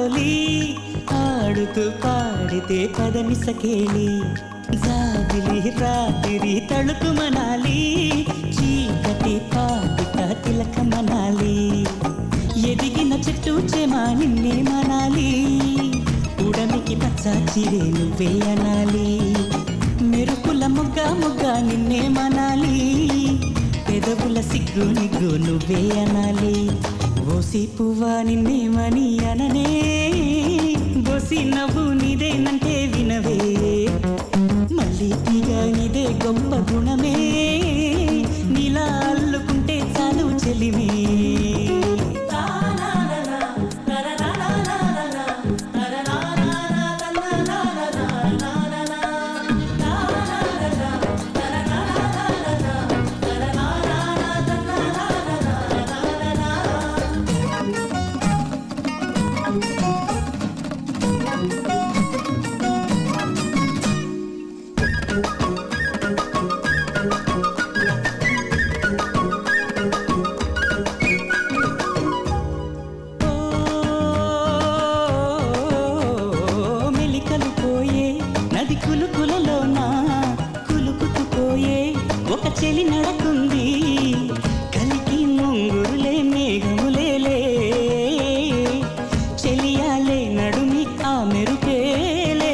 హోలీ ఆడుతూ పాడితే పదని సకేలి జాబిలి రాత్రి తళుకు మనాలి చీకటి పాటిక తిలక మనాలి ఎదిగిన చెట్టు చేమా నిన్నే మనాలి ఉడమికి పచ్చ చిరే నువ్వే అనాలి మెరుపుల మొగ్గ మొగ్గ నిన్నే మనాలి పెదవుల సిగ్గు నిగ్గు నువ్వే అనాలి ఓసి పువ్వా నిన్నేమని అననే బోసి నవ్వు నీదేనంటే వినవే మళ్ళీ తీగ నీదే గొప్ప గుణమే నీలా అల్లుకుంటే చాలు చెలిమే ఓ మెలికలు పోయే నది కులుకులలోన కులుకుతూ పోయే ఒక చెలి నడకుంది కలికి ముంగురులే మేఘములేలే చెలియాలే నడుమి ఆ మెరుపేలే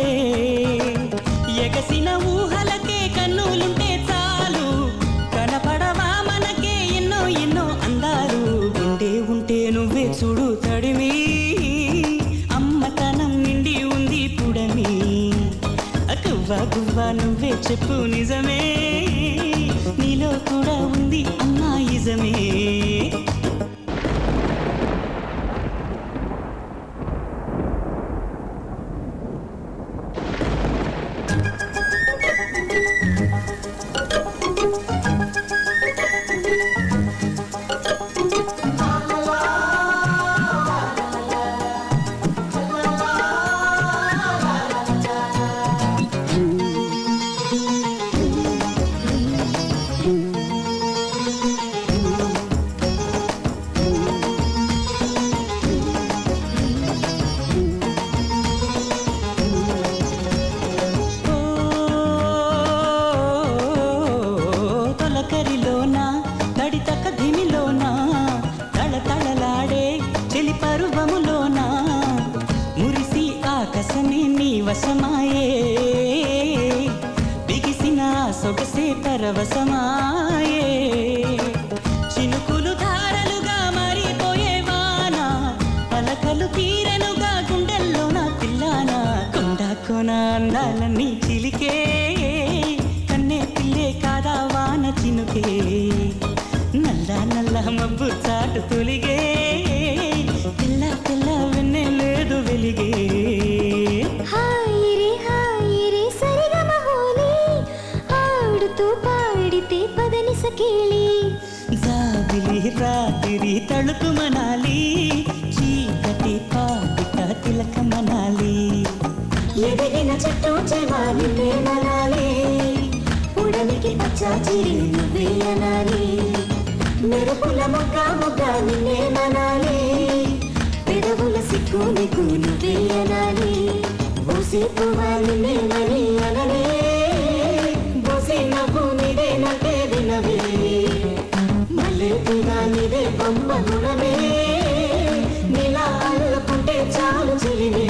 ఎగసిన ఊహలకే కన్నులుంటే చాలు కనపడవా మనకే ఎన్నో ఎన్నో అందాలు ఉండే ఉంటే నువ్వే చూడు తడివి అమ్మతనం నిండి ఉంది పుడమి గువ్వ గువ్వ నువ్వే చెప్పు నిజమే నీలో కూడా ఉంది అమ్మా ఇజమే తొలకరిలోన తడితక ధిమిలోన తళ తళలాడే చెలి పరువములోన మురిసి ఆకాశమే నీ వశమాయే బిగిసిన ఆ సొగసే పరవశమాయే చినుకులు ధారలుగా మారిపోయే వాన పలకలు తీరెనుగా గుండెల్లోన పిల్లాన కొండ కొన అందాలన్నీ చిలికే కన్నే పిల్లే కాదా వాన చినుకే నల్ల నల్ల మబ్బు చాటు తొలిగే తెల్ల తెల్ల వెన్నె లేదు వెలిగే హాయి రే హాయి రే సరిగమ హోలీ ఆడుతూ పాడితే పదని సకేలి జాబిలి రాత్రి తళుకు మనాలి చీకటి పాటిక తిలక మనాలి ఎదిగిన చెట్టు చెవాలి మనాలి ఉడమికి పచ్చ చిరి నువ్వే అనాలి మెరుపుల మొగ్గ మొగ్గ నిన్నే మనాలి పెదవుల సిగ్గు నీకు నువ్వే అనాలి బోసి పువ్వా నిన్నే మని అనలే బోసి నవ్వు నీదే నటే వినవే మళ్ళీ తీగా నీదే బొమ్మ గుణమే నీలా అల్లుకుంటే చాలు చెలిమే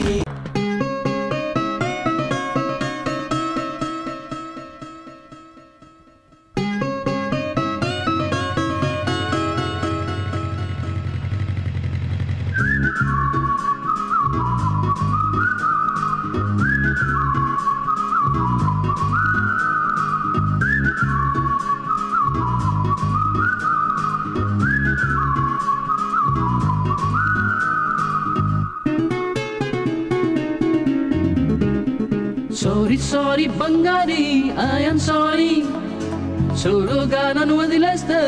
సారీ సారీ బంగారి ఐఎమ్ సారీ చూడుగా నన్ను వదిలేస్తే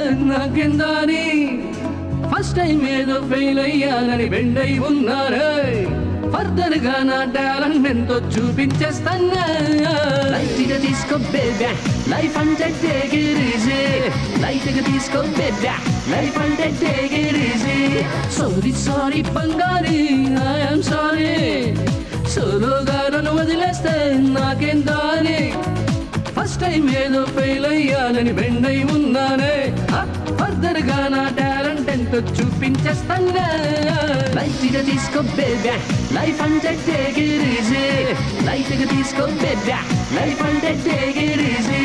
నాకెందాని ఫస్ట్ టైం ఏదో ఫెయిల్ అయ్యానని బెండై ఉన్నారే ఫర్దర్ గా నా టాలెంట్ ఎంతో చూపించేస్తాను లైట్ గా తీసుకో బేబీ లైఫ్ అంటే టేక్ ఇట్ ఈజీ లైట్ గా తీసుకో బేబీ లైఫ్ అంటే take it easy sorry sorry బంగారి ఐఎమ్ సారీ సోలోగా నన్ను వదిలేస్తే నాకేం దాని ఫస్ట్ టైం ఏదో ఫెయిల్ అయ్యాలని బెండ్ అయి ఉన్నానే ఫర్దర్ గా నా టాలెంట్ ఎంతో చూపించేస్తాను లైట్ గా తీసుకో బేబీ లైఫ్ అంటే టేక్ ఇట్ ఈజీ లైట్ గా తీసుకో బేబీ లైఫ్ అంటే టేక్ ఇట్ ఈజీ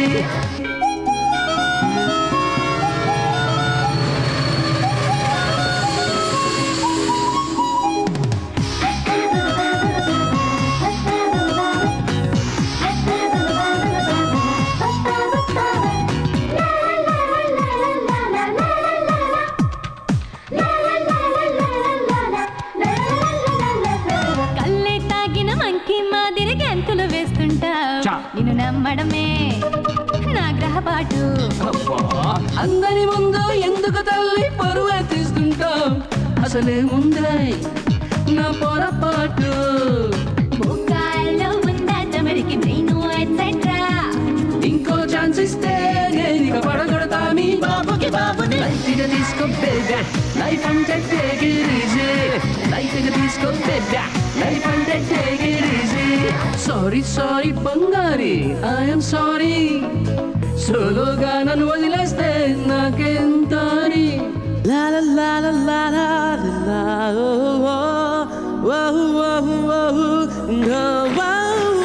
కళ్ళే తాగిన మంకి మాదిరి గంతులు వేస్తుంటా చా. నిన్ను నమ్మడమే నా గ్రహపాటు అందరి ముందు ఎందుకు తల్లి పరువే తీస్తుంటాం అసలే ఉందే నా పొరపాటు ముక్కాల్లో ఉందా తమరికి బ్రెయిన్ ఎట్సెట్రా ఇంకో ఛాన్స్ ఇస్తే నేను ఇక పడగొడతా మీ బాబుకి బాబుని లైట్ గా తీసుకో బేబీ లైఫ్ అంటే టేక్ ఇట్ ఈజీ లైట్ గా తీసుకో బేబీ లైఫ్ అంటే take it easy sorry sorry బంగారి ఐఎమ్ సారీ సోలోగా నన్ను వదిలేస్తే నాకెంత La la la la la la la la oh oh oh oh oh oh oh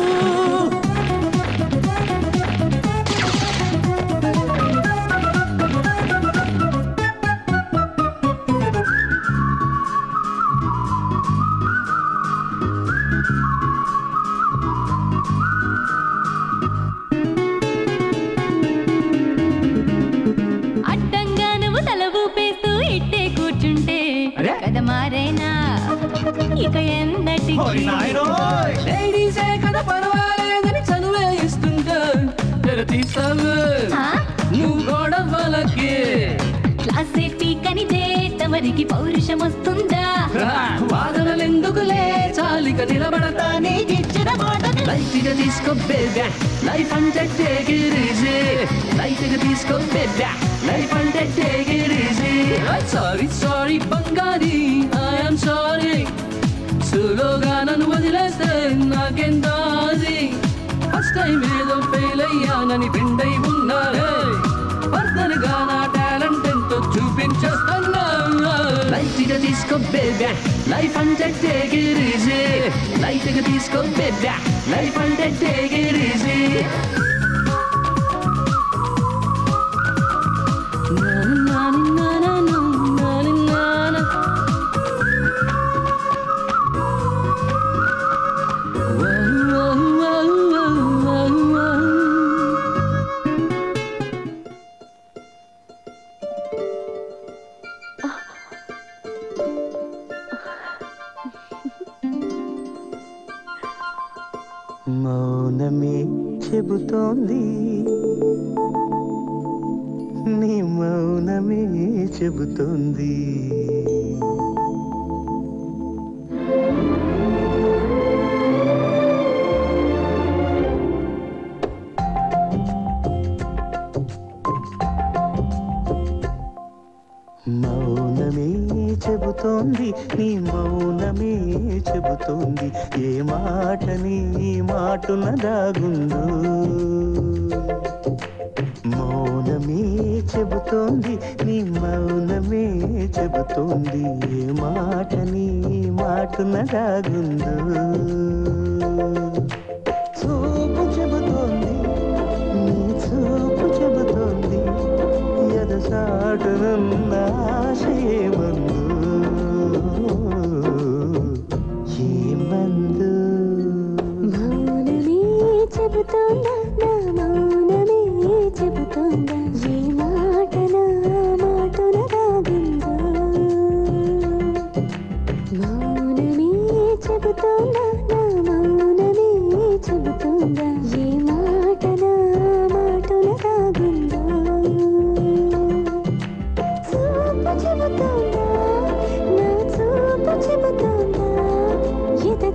అడ్డంగా నువ్వు తల ఊపేస్తూ ఇట్టే కూర్చుంటే అరే? కథ మారేనా ఇక ఎందటికి లేడీసే కదా పర్వాలేదని చనువే ఇస్తుంటా తెర తీస్తావు ఆ? నువ్వు గొడవలకి క్లాసే పీకనిదే తమరికి పౌరుషం వస్తుందా వాదనలు ఎందుకులే చాలిక నిలబడతా నీకిచ్చిన మాటని లైట్ గా తీసుకో బేబీ లైఫ్ అంటే టేక్ ఇట్ ఈజీ లైట్ గా తీసుకో బేబీ లైఫ్ అంటే take it easy sorry sorry బంగారి ఐఎమ్ సారీ సులోగా నన్ను వదిలేస్తే నాకేం దాది ఫస్ట్ టైం ఏదో ఫెయిల్ అయ్యానని బెండై ఉన్నానే ఫర్దర్ గా నా టాలెంట్ ఎంతో చూపించేస్తున్నా లైట్ గా తీసుకో బేబీ లైఫ్ అంటే టేక్ ఇట్ ఈజీ లైట్ గా తీసుకో బేబీ లైఫ్ అంటే టేక్ ఇట్ ఈజీ మౌనమే చెబుతోంది నీ మౌనమే చెబుతోంది మౌనమే చెబుతోంది నీ మౌనమే చెబుతోంది ఏ మాట నీ మాటున దాగుందో మౌనమే చెబుతోంది నీ మౌనమే చెబుతోంది ఏ మాట నీ మాటున దాగుందో చూపు చెబుతోంది నీ చూపు చెబుతోంది ఎదసాటునున్న ఆశయమందు ఏమందు మౌనమే చెబుతోందా నా మౌనమే చెబుతోందా ఏ మాట నా మాటున దాగుందో మౌనమే చెబుతోందా నా మౌనమే చెబుతోందా ఏ మాట నా మాటున దాగుందో చూపు చెబుతోందా నా చూపు చెబుతోందా ఎద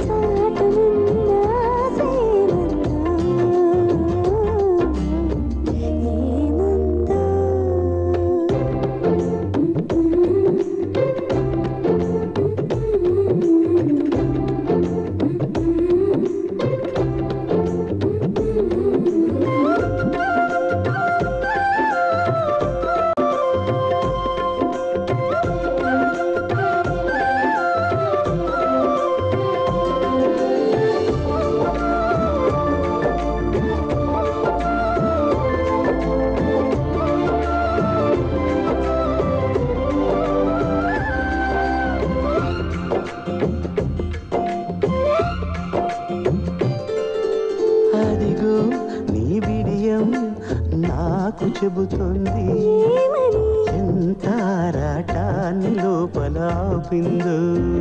చెబుతోంది ఏమని ఎంత ఆరాటాన్ని లోపల ఆపిందో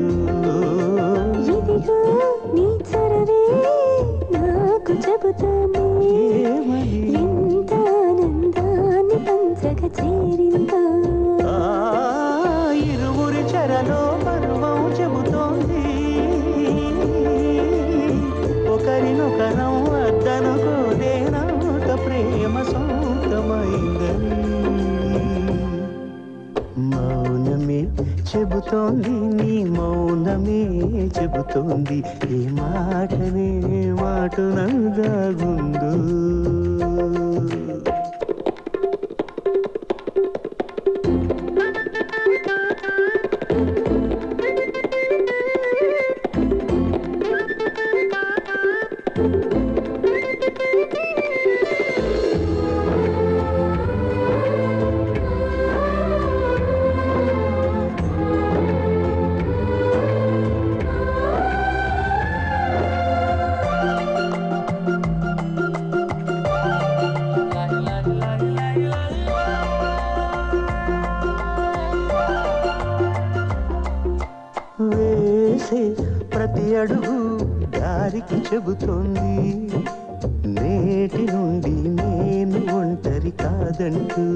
ఇదిగో నీ చొరవే నాకు చెబుతోంది ఏమని ఎంత ఆనందాన్ని పంచగ చేరిందో ఆ ఇరువురి చెరలో పర్వం చెబుతోంది ఒకరినొకరం అద్దనుకోదేనాక ప్రేమ సొంతమైందని మౌనమే చెబుతోంది నీ మౌనమే చెబుతోంది ఏ మాటనే మాటున దాగుందో వేసే ప్రతి అడుగు దారికి చెబుతోంది నేటి నుండి నేను ఒంటరి కాదంటూ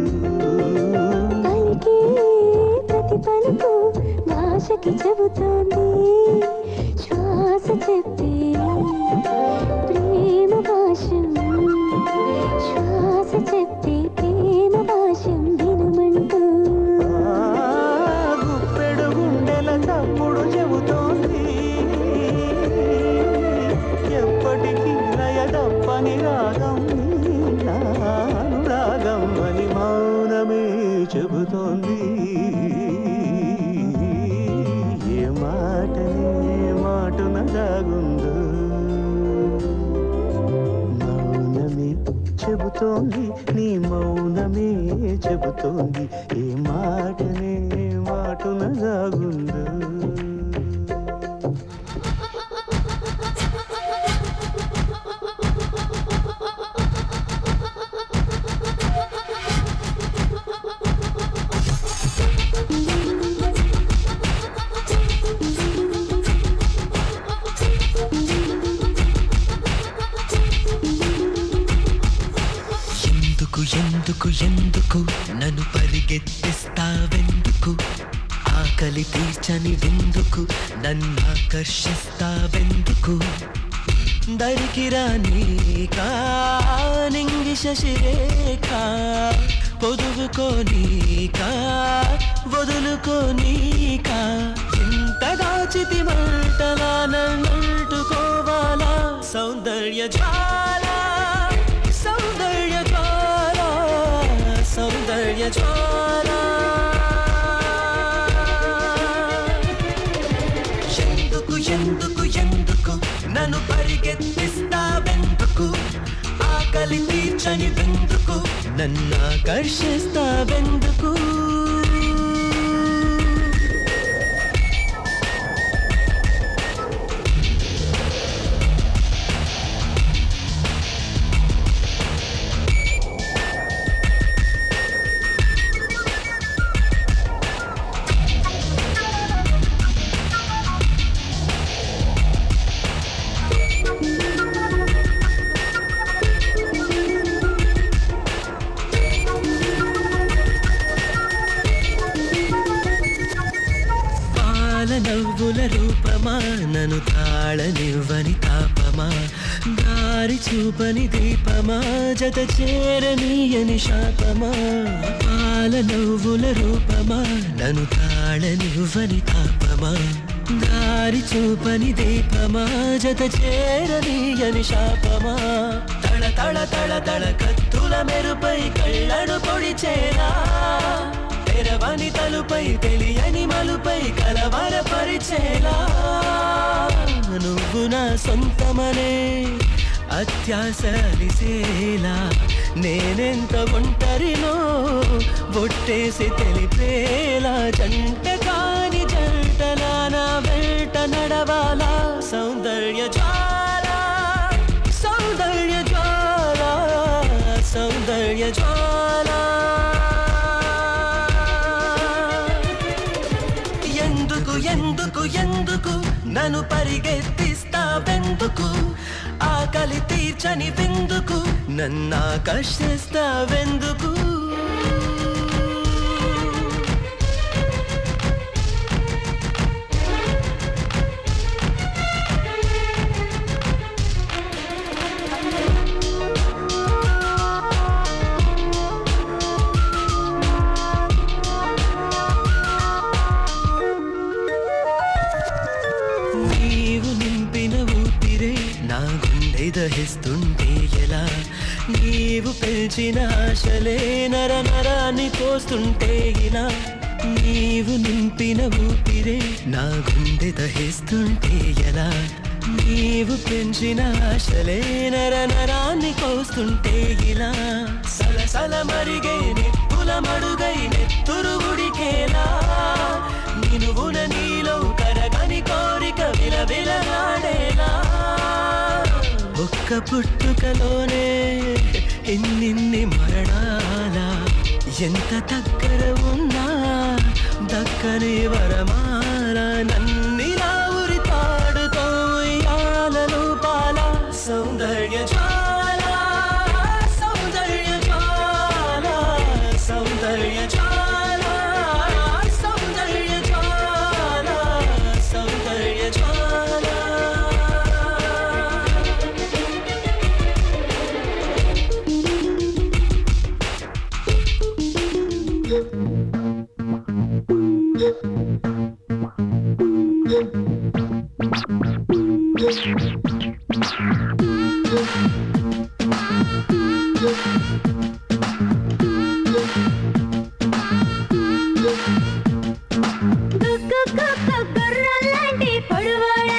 పలికే ప్రతి పలుకు భాషకి చెబుతోంది శ్వాస చెప్పే ప్రేమ భాషం శ్వాస చెప్పే ప్రేమ భాషం వినమంటూ ఆ గుప్పెడు గుండెల తప్పుడు చెబుతోంది ఎప్పటికీ లయ తప్పని రాగం నాను రాగం అని మౌనమే చెబుతోంది ఏ మాటనే మాటున దాగుందో మౌనమే చెబుతోంది నీ మౌనమే చెబుతోంది ఏ మాటనే మాటున దాగుందో ఎందుకు ఎందుకు ఎందుకు నన్ను పరిగెత్తిస్తావెందుకు ఆకలి తీర్చని విందుకు నన్ను ఆకర్షిస్తావెందుకు దరికి రానీకా నింగి శశిరేఖ పొదువుకోనీకా వదులుకోనీకా ఇంత దాచితి మంటలా నన్నంటుకోవాలా సౌందర్య జ్వాల సౌందర్య జ్వాల సౌందర్య జ్వాల ఎందుకు ఎందుకు ఎందుకు నన్ను పరిగెత్తిస్తావెందుకు ఆకలి తీర్చని వెందుకు నన్ను ఆకర్షిస్తావెందుకు పాల నవ్వుల రూపమా నన్ను తాళనివ్వని తాపమా దారి చూపని దీపమా జత చేరనీయని శాపమా పాల నవ్వుల రూపమా నన్ను తాళనివ్వని తాపమా దారి చూపని దీపమా జత చేరనీయని శాపమా తళ తళ తళ తళ కత్తుల మెరుపై కళ్ళను పొడిచేలా తెరవని తలుపై తెలియని మలుపై కలవర పరిచేలా నువ్వు నా సొంతమనే అత్యాస అలిసేలా నేనెంత ఒంటరినో బొట్టేసి తెలిపేలా జంట కాని జంటలా నా వెంట నడవాలా సౌందర్య జ్వాల సౌందర్య జ్వాల సౌందర్య జ్వాల ఎందుకు ఎందుకు నన్ను పరిగెత్తిస్తావెందుకు ఆకలి తీర్చని విందుకు నన్ను ఆకర్షిస్తావెందుకు నీవు నింపిన ఊపిరే నా గుండె దహిస్తుంటే ఎలా నీవు పెంచిన ఆశలే నర నరాన్ని కోస్తుంటే ఇలా నీవు నింపిన ఊపిరే నా గుండె దహిస్తుంటే ఎలా నీవు పెంచిన ఆశలే నర నరాన్ని కోస్తుంటే ఇలా సలసల మరిగే నిప్పుల మడుగై నెత్తురు ఉడికేలా నినువున నీలో కరగని కోరిక విలవిలనాడేలా ఒక్క పుట్టుకలోనే ఎన్నిన్ని మరణాల ఎంత దగ్గర ఉన్నా దక్కని వరమాల నన్నిలా ఉరి తాడుతో ఉయ్యాలను పాల సౌందర్య జ్వాల సౌందర్య జ్వాల సౌందర్య జ్వాల సౌందర్య జ్వాల సౌందర్య జ్వాల గుర్రాలాంటి పొడవాడా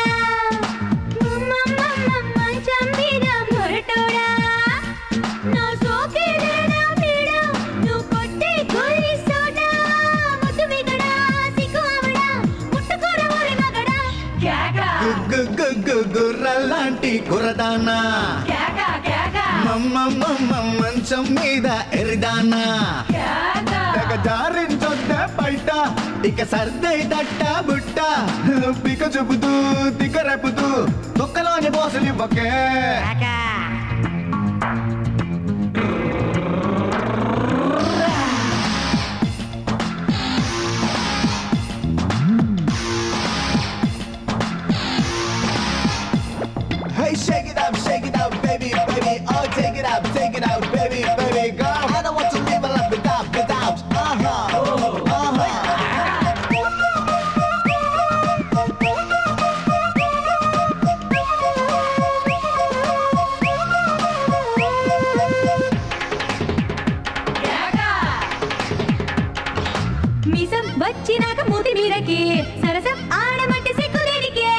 మమ్మమ్మ మంచం మీద మొరటోడా నా సోకేదేనా పీడ నువ్వు కొట్టే గొల్లి సోడా ముద్దు మిగడా సిగ్గు ఆవడా ముట్టుకోర ఊరి మగడా గుర్రలాంటి గుర్రదానా మమ్మ మమ్మ మంచం మీద ఎరిదానా తెగ జారించొద్ద పల్ట ఇక సర్దే తట్ట బుట్ట పిక చూపుతూ తిక రేపుతూ తొక్కలోని బోసలి bouquet Hey, shake it up, shake it up, baby, baby. Oh, take it up, take it up, baby, baby, girl. I don't want to live a life without, without. Uh-huh, uh-huh. మీసం వచ్చినాక మూతి మీదకి సరసం ఆడమంటే సిగ్గు దేనికే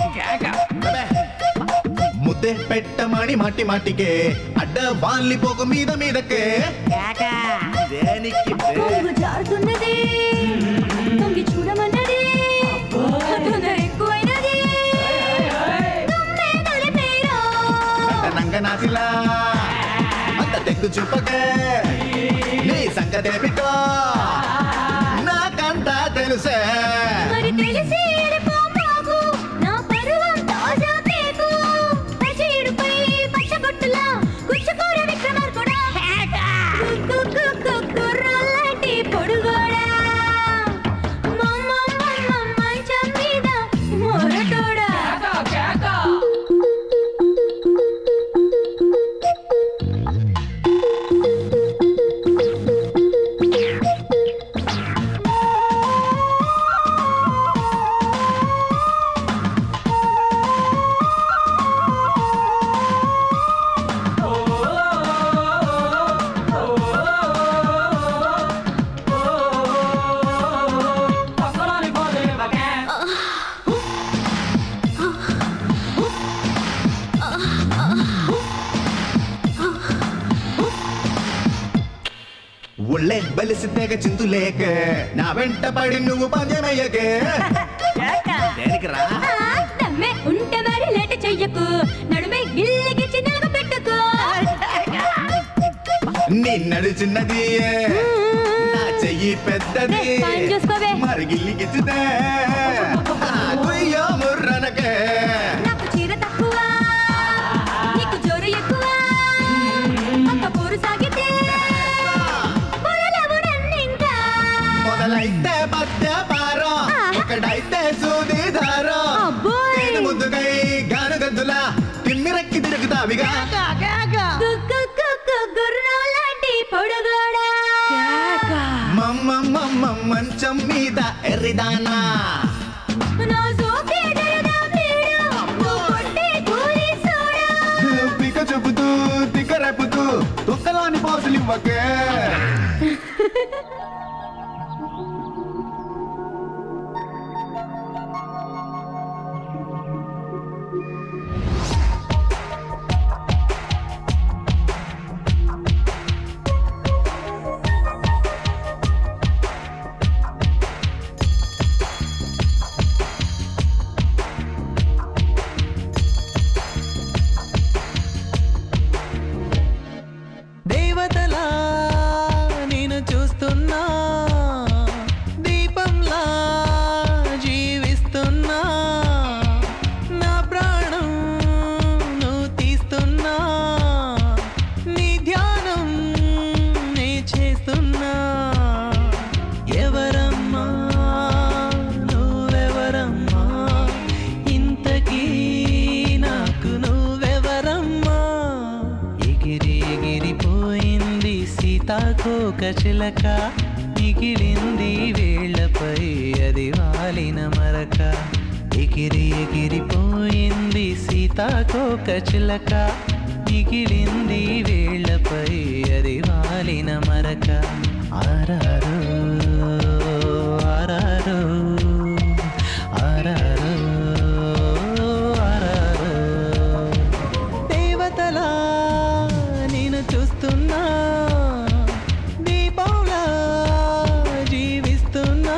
ముద్దే పెట్టమని మాటి మాటికే అడ్డ వాన్లి పోగు మీద మీదకే దేనికి బే? కొంగు జారుతున్నది తొంగి చూడమన్నది తొందర ఎక్కువైనది తుమ్మే తొలిపేరా. అంత నంగనాచిలా అంత తెగ్గు చూపకే నీ సంగతేమిటో నాకంతా తెలుసే మరి తెలిసి వెళ్ళిపోమాకు, నా పరువం తాజా కేకు. పసిడిపై పచ్చబొట్టులా గుచ్చుకోర విక్రమార్కుడా. గు గు గు గుర్రాలాంటి పొడుగోడా. మమ్మమ్మమ్మ మంచం మీద మొరటోడా. ఒళ్ళే బలిసి తెగ చిందులేక నా వెంట పడి నువ్వు పద్యమయ్యకే దేనికి రా ఆ, నమ్మే ఉంటే మరి లేట చెయ్యకు నడుమే గిల్లిగిచ్చి నిలక పెట్టుకో నీ నడుచున్నది నా చెయ్యి పెద్దది రే, పని చూసుకోవే. మరి మరి గిల్లి గిచ్చితే కుయ్యో ముర్రనకే నాకు చీర తక్కువ నీకు జోరు ఎక్కువ ఒక్క పోరు సాగితే పొలలేవు నన్నింకా మొదలైతే మద్యపారం ఒకడైతే సూదిదారం అబ్బోయ్. నేను ముద్దుకై గాను గద్దులా తిమ్మిరెక్కి తిరుగుతావిగా కుక్కు కుక్కు గుర్రం లాంటి పొడుగోడా మమ్మ మమ్మ మంచం మీద ఎర్రిదానా నా సోకే దరదా వీడు నువ్వు కొట్టే కూలి సోడా పిక చెబుతూ తిక్క రేపుతూ తుక్కలోని పోసులు ఇవ్వకే దేవతలా నేను చూస్తున్నా దీపంలా జీవిస్తున్నా నా ప్రాణం నువ్వు తీస్తున్నా నీ ధ్యానం నే చేస్తున్నా ఎవరమ్మా నువ్వెవరమ్మా ఇంతకీ నాకు నువ్వెవరమ్మా ఎగిరి ఎగిరిపోయింది సీతాకోక చిలక మిగిలింది వేళ్లపై అది వాలిన మరక ఎగిరి ఎగిరిపోయింది సీతాకోక చిలక మిగిలింది వేళ్లపై అది వాలిన మరక ఆరారు ఆరారు ఆరారు ఆరారు దేవతలా నేను చూస్తున్నా దీపంలా జీవిస్తున్నా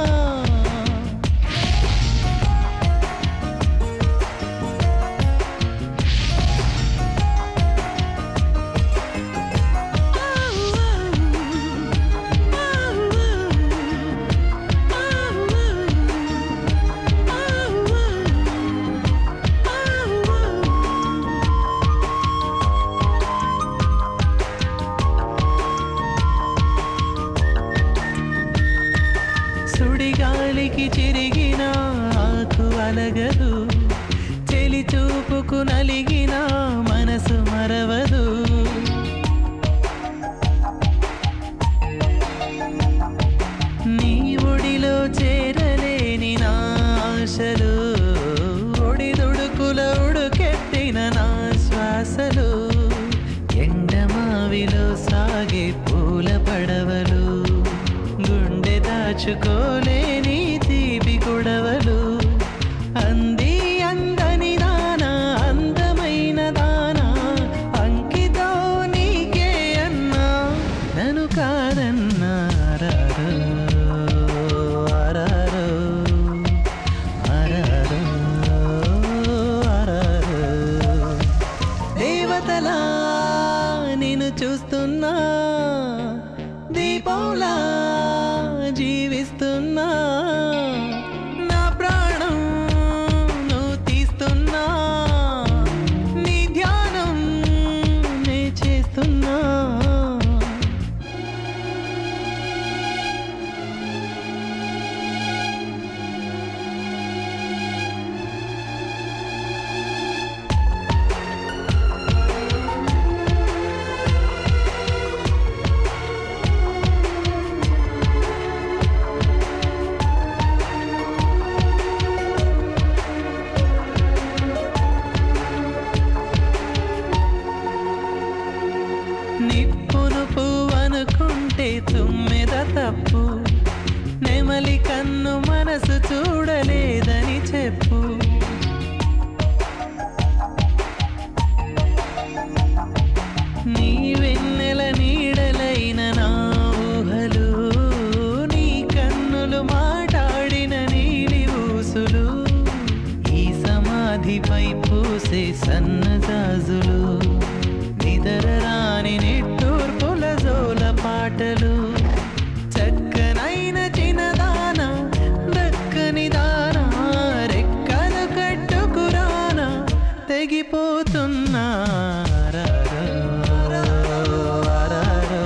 సుడిగాలికి చిరిగిన ఆకు అలగదు చెలి చూపుకు నలిగిన మనసు మరవదు నీ ఒడిలో చేరలేని నా ఆశలు ఒడిదుడుకుల ఉడుకెత్తిన నా శ్వాసలు ఎండమావిలో సాగే పూల పడవలు గుండె దాచుకోలేని తీపి గొడవలు అంది అందని దానా అందమైన దానా అంకితో నీకే అన్నా నన్ను కాదన్నారారు ఆరారు ఆరారు ఆరారు దేవతలా నేను చూస్తున్నా దీపంలా జీవిస్తున్నా నా ప్రాణం నువ్వు తీస్తున్నా నీ ధ్యానం నే చేస్తున్నా నిప్పును పువ్వనుకుంటే తుమ్మెద తప్పు నెమలి కన్ను మనసు చూడలేదని చెప్పు నీ వెన్నెల నీడలైన నా ఊహలు నీ కన్నులు మాట్లాడిన నీలి ఊసులు ఈ సమాధిపై పూసే సన్నజాజులు నిదర రాని నిట్టూర్పుల జోల పాటలు చక్కనైన చిన్నదాన రేగిపోతున్నా రారో, రారో,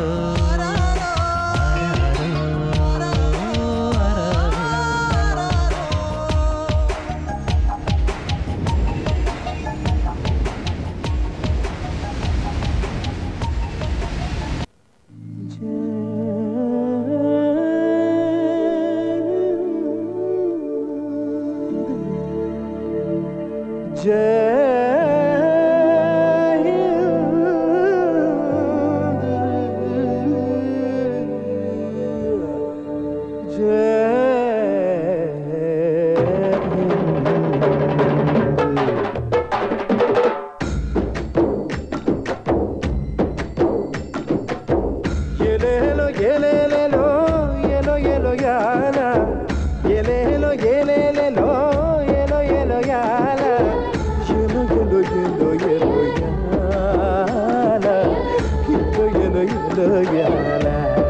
ఎలేలో ఎలేలేలో ఎలో ఎలో యాల ఎలేలో ఎలేలేలో ఎలో ఎలో యాల ఎలో ఎలో ఎలో ఎలో యాల ఎలో ఎలో ఎలో యాల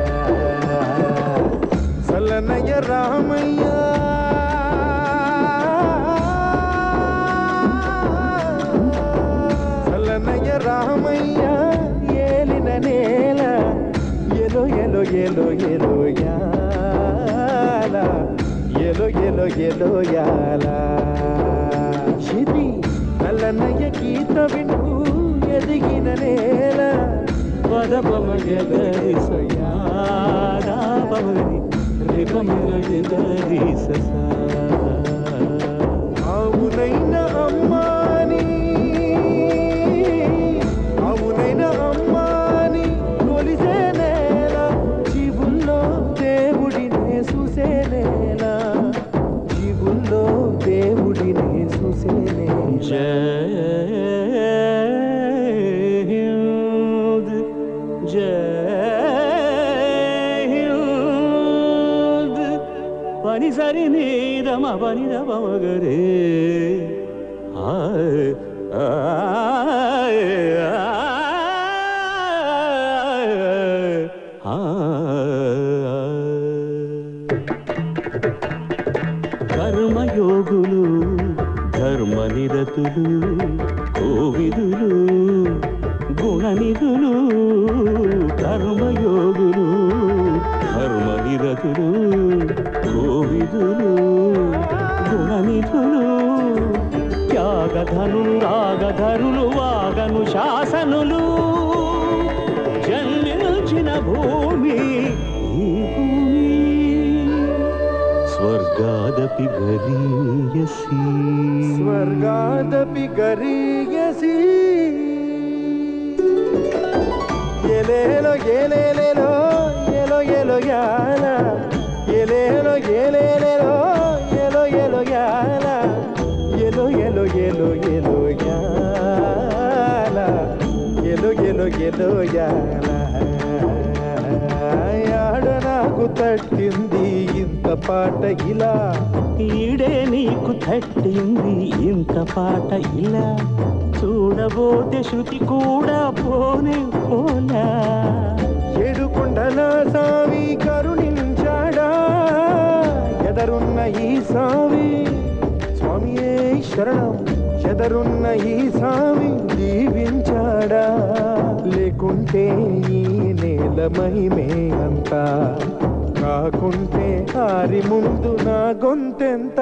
సల్లనయ్య రామయ్య సల్లనయ్య రామయ్య ఏలిన నేల ఎలో ఎలో ఎలో ఎలో యాల ఎలో ఎలో ఎలో యాల ఇది నల్లనయ్య గీత వింటూ ఎదిగిన నేల పద పమగరి సయాదా పమగరి రే పమగరి ససా అవునైన అమ్మాని అవునైన అమ్మాని కొలిసే నేల జీవుల్లో దేవుడినే చూసే నేల జీవుల్లో దేవుడినే చూసే నేల పని సరి నీదమ పని దమగరే కర్మయోగులు ధర్మనిరతులు కోవిదులు గుణనిధులు కర్మయోగులు ధర్మనిరతులు కోవిదులు గుణనిధులు త్యాగధనులు రాగధరులు వాగను శాసనులు జన్మించిన భూమి ఈ భూమి స్వర్గాదపి గరీయసి స్వర్గాదపి గరీయసి ఎలేలో ఎలేలేలో ఎలో ఎలో యాల ఎలేలో ఎలేలేలో ఎలో ఎలో యాల ఎలో ఎలో ఎలో ఎలో యాల ఎలో ఎలో ఎలో యాల ఆడ నాకు తట్టింది ఇంత పాట ఇలా ఈడే నీకు తట్టింది ఇంత పాట ఇలా చూడబోతే శృతి కూడా పోనే పోలా ఏడుకొండల సావి కరుణించాడా ఎదరున్న ఈ సావి స్వామియే శరణం ఎదరున్న ఈ సామి దీవించాడా లేకుంటే ఈ నేల మహిమే అంతా కాకుంటే ఆరి ముందు నా గొంతెంత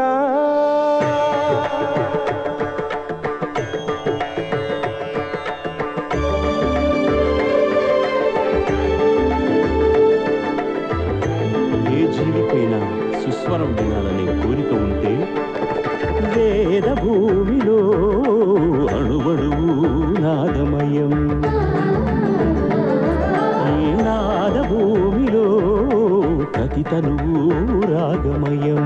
ఏ జీవికైనా సుస్వరం వినాలనే కోరిక ఉంటే వేద భూమిలో అణువణువు నాదమయం ఈ నాద భూమిలో ప్రతి తనువు రాగమయం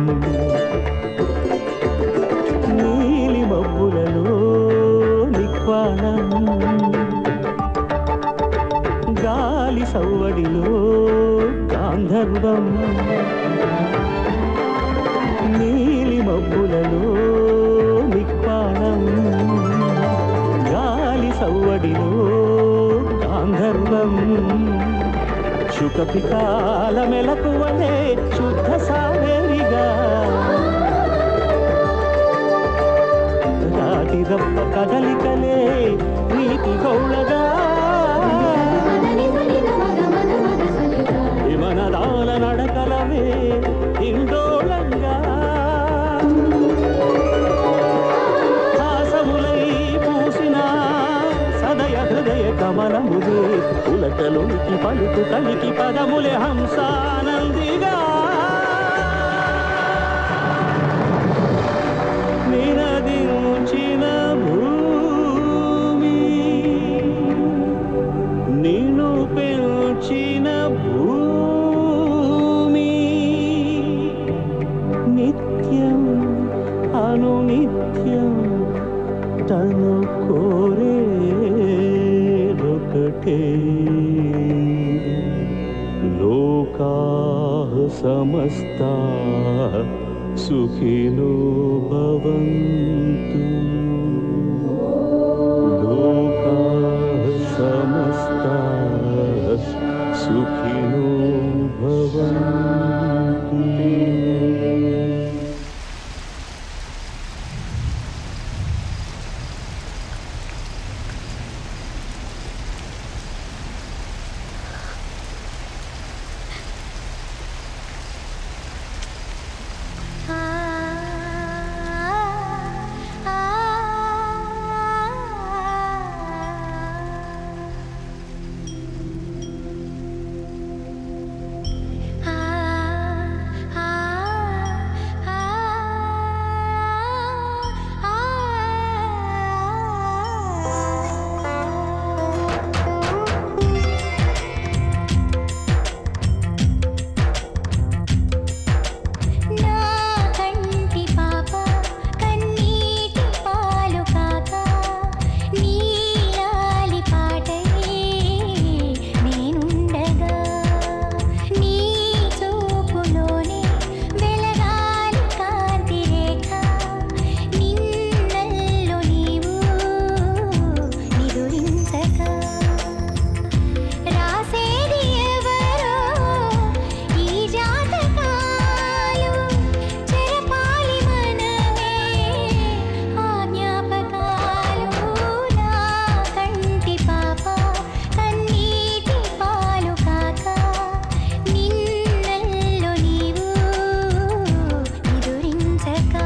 నీలి మబ్బులలో నిక్వాణం గాలి సవ్వడిలో గాంధర్వం నీలి మబ్బులలో నిక్పాణం గాలి సవ్వడిలో గాంధర్వం శుకపికాల మెలకువలే శుద్ధ సావేరిగా రాతి గప్ప కదలికలే నీతి గౌళగా విమనదాల నడకలవే ఇండోళంగా హాసములై పూసిన సదయ హృదయ కమలములే ఉలకలునికి పలుకు కలికి పదములే హంసానందిగా నినదించిన భూమి నిన్ను పెంచిన భూమి నిత్యం అనునిత్యం తను కోరేదొకటే లోకా సమస్తా సుఖినో భవంతు లోకా సమస్తా సుఖినో భవంతు నా కంటి పాప కన్నీటి పాలు కాక నీలాలి పాటై నేనుండగా నీ చూపులోనే వెలగాలి కాంతి రేఖ నిన్నల్లో నీవు నిదురించగా రాసేది ఎవరో ఈ జాతకాలు చెరపాలి మనమే ఆ జ్ఞాపకాలు నా కంటి పాప కన్నీటి పాలు కాక నిన్నల్లో నీవు నిదురించగా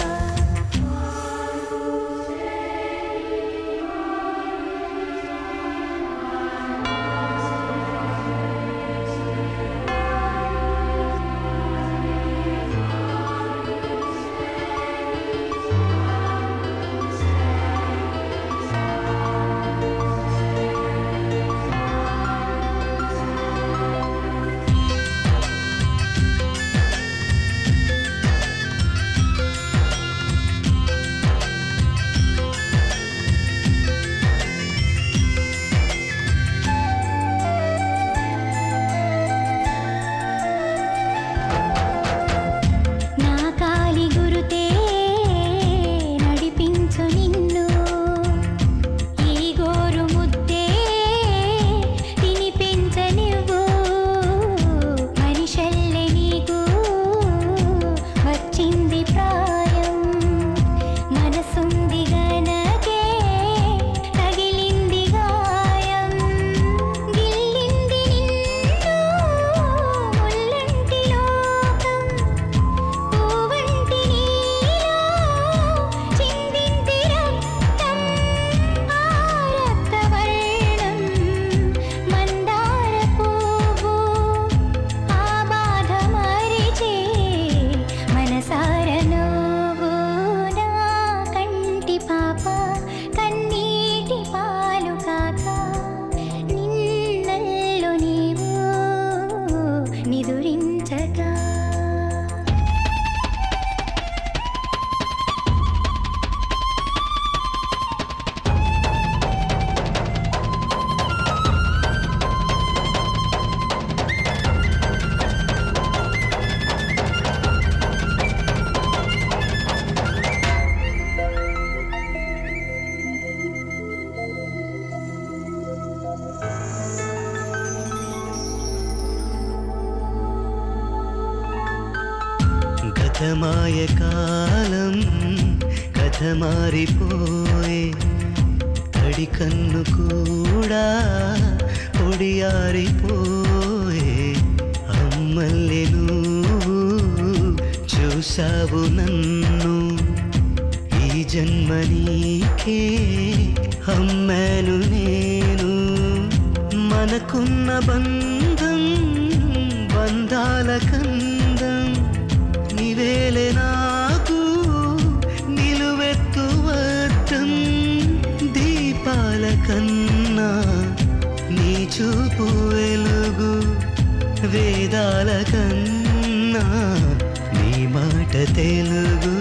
నా కాలి గురుతే నడిపించు నిన్ను ఈ గోరు ముద్దే తినిపించనివ్వు మనిషల్లె నీకు వచ్చింది ప్రాయం మనసుంది గనకే తగిలింది గాయం గిల్లింది నిన్ను ముల్లంటి లోకం పూవంటి నీలో చిందింది రక్తం ఆ రక్తవర్ణం మందార పువ్వు ఆ బాధ మరిచే మనసార నువ్వు నా కంటి పాప కన్నీటి పాలు కాక నిన్నల్లో నీవు నిదురించగా గతమాయ కాలం కథ కథ మారిపోయే తడి కన్ను కూడా పొడియారిపోయే అమ్మల్లి నువ్వు చూసావు నన్ను ఈ జన్మ నీకే అమ్మాను నేను మనకున్న బంధం బంధాల కందం నివేలే నాకు నిలువెత్తువద్దం దీపాల కన్నా నీ చూపు వెలుగు వేదాల కన్నా నీ మాట తెలుగు